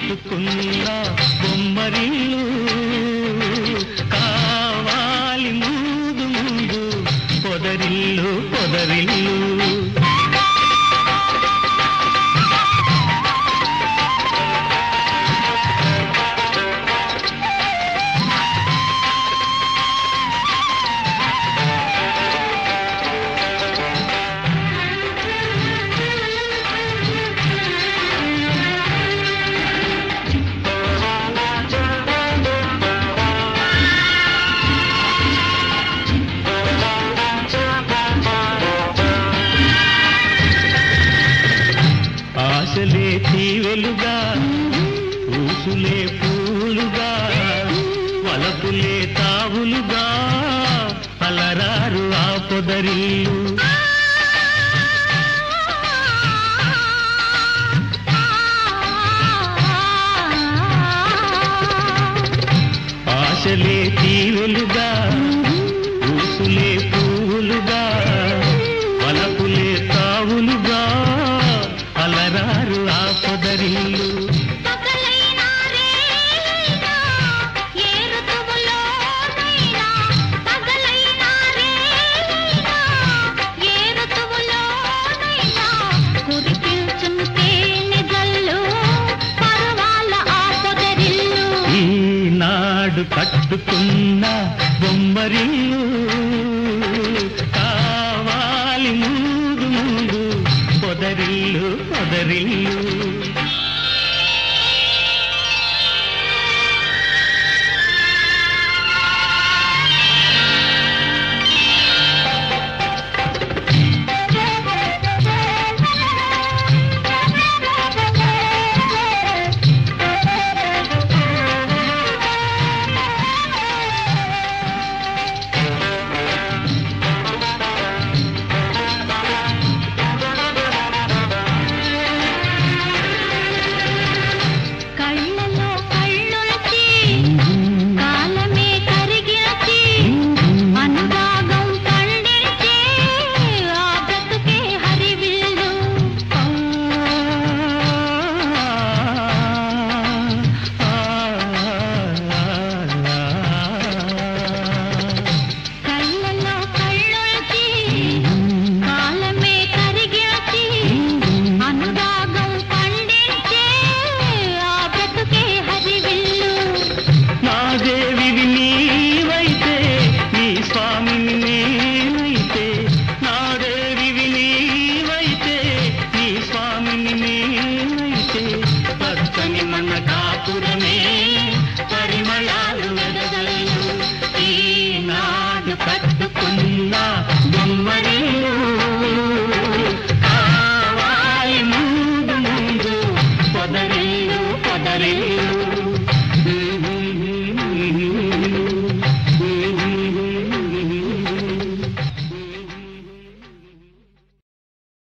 కట్టుకున్న బొమ్మరిల్లు కావాలి ముందు ముందు పొదరిల్లు పొదరిల్లు ఆశలే తీవెలుగా ఊసులే పూలుగా వలపులే తావులుగా అలరారు ఆ పొదరిల్లు ఆశలే తీవెలుగా ఊసులే పూలుగా వలపులే తావులుగా అలరారు ఆ పొదరిల్లు పగలైనా రేయినా ఏ ఋతువులోనైనా పగలైనా రేయినా ఏ ఋతువులోనైనా కురిపించుంటే నిజల్లు పర్వాల ఆ పొదరిల్లు ఈనాడు కట్టుకున్న బొమ్మరిల్లు కావాలి ముందు ముందు పొదరిల్లు పొదరిల్లు